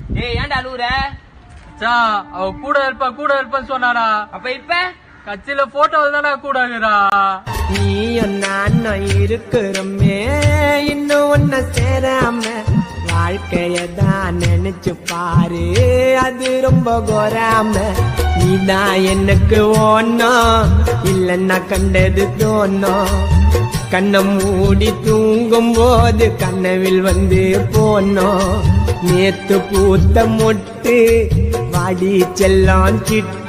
ஏய் ஏன்டா அழுவுற மச்சான் அவ கூட இருப்பா கூட இருப்பேன்னு சொன்னாடா அப்ப இப்ப கட்சியில போட்டோ தானே கூட இருக்கிறா நீயும் நானும் இருக்கிறோமே இன்னும் ஒன்ன சேராம வாழ்க்கைய தான் நினைச்சு பாரு அது ரொம்ப கோராம நீதான் எனக்கு ஓணும் இல்லைன்னா கண்டது தோணும் கண்ணை மூடி தூங்கும் போது கனவில் வந்து போனோம் நேத்து பூத்த மொட்டு வாடி செல்லம் சிட்டு